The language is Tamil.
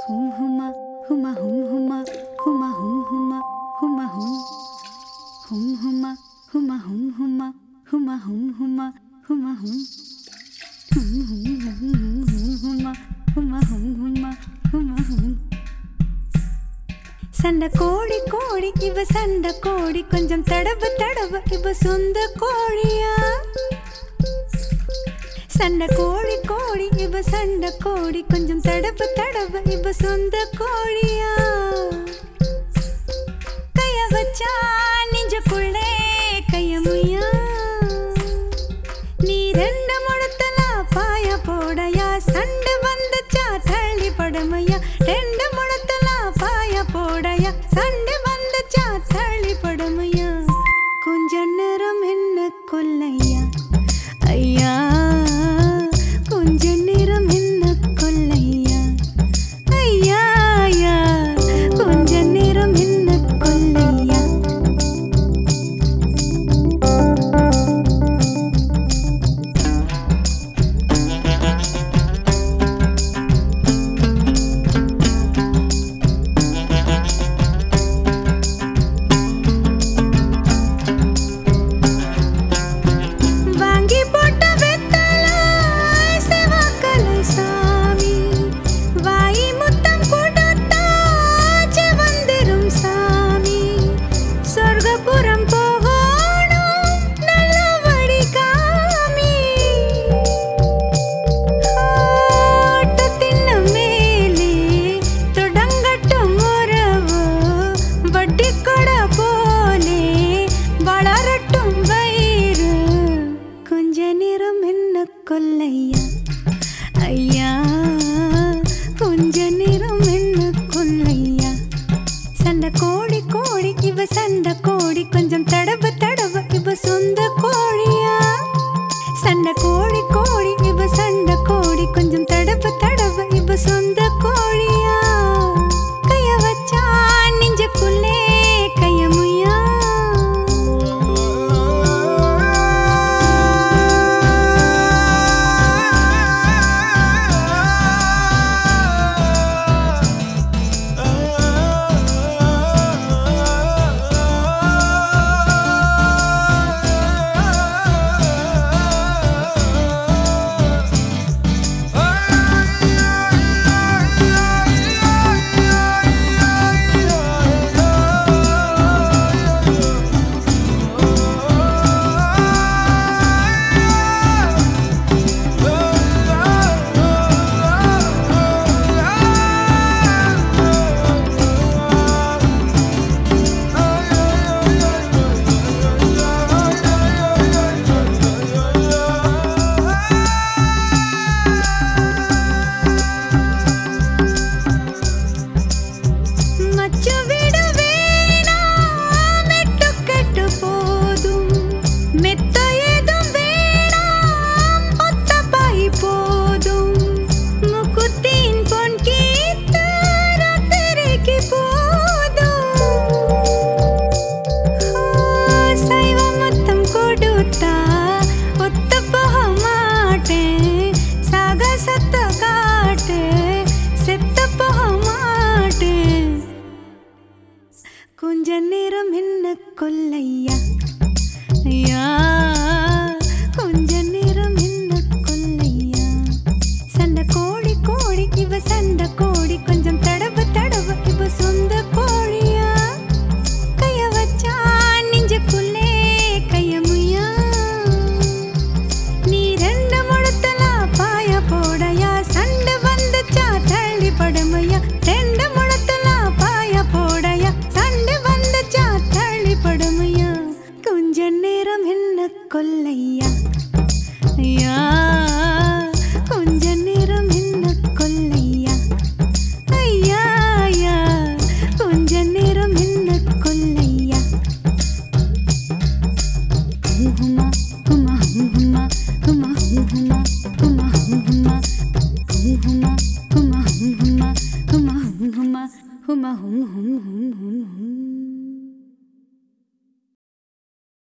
ஹும் ஹுமா ஹுமா ஹும் ஹுமா ஹுமா ஹும் ஹுமா ஹுமா ஹும் ஹும் ஹுமா ஹுமா ஹும் ஹுமா ஹுமா ஹும் ஹுமா ஹுமா ஹும் ஹும் ஹும் ஹும் ஹும் ஹும் ஹுமா ஹுமா ஹும் ஹுமா ஹுமா ஹும் சண்டை கோழி கோழி இவ சண்டை கோழி கொஞ்சம் தடவு தடவு இவ சொந்த கோழியா சண்டை கோழி கோழி இவ சண்டை கோழி கொஞ்சம் தடவு தடவு இவ சொந்த கோழியா கைய வச்சா நெஞ்சுக்குள்ளே கையமுயா நீ ரெண்டு முழத்துல பாய போடையா சண்டை வந்துச்சா தள்ளி படமையா ரெண்டு முழத்துல பாய போடையா சண்டை வந்துச்சா தள்ளி படமையா கொஞ்ச நேரம் என்ன கொல்லையா ஐயா கொஞ்ச நேரம் என்ன கொல்லையா ஐயா ஐயா கொஞ்ச நேரம் என்ன கொல்லையா வாங்கி போட்ட வெத்தல செவக்கலை சாமி வாய் முத்தம் கொடுத்தா செவந்திரும் சாமி சொர்க்கபுரம் போகணும் நல்லபடி காமி ஆட்டத்தின் மேலே தொடங்கட்டும் உறவு வட்டி கொட போலே வளரட்டும் வயிறு கொஞ்ச நேரம் என்ன கொல்லையா ஐயா கொஞ்ச நேரம் என்ன கொல்லையா சண்டை கோழி கோழி இவ சண்டை கோழி கொஞ்சம் தடவு தடவு இவ சொந்த கோழியா சண்டை கோழி கோழி இவ சண்டை கோழி கொஞ்சம் தடவு தடவு இவ சொந்த கோழியா கைய வச்சா நெஞ்சுக்குள்ளே கையமுயா மச்சு விட வேணாம் மெட்டுக்கட்டு போதும் மெத்த ஏதும் வேணாம் ஒத்த பாய் போதும் முக்குத்தின் பொன் கீத்த ராத்திரிக்கு போதும் சைவ மொத்தம் கொடுத்தா ஒத்த போக மாட்டேன் சாகசத்த காட்டு செத்த போக மாட்டேன் கொஞ்ச நேரம் என்ன கொல்லையா ஐயா கொஞ்ச நேரம் என்ன கொல்லையா சண்டை கோழி கோழி இவ சண்டை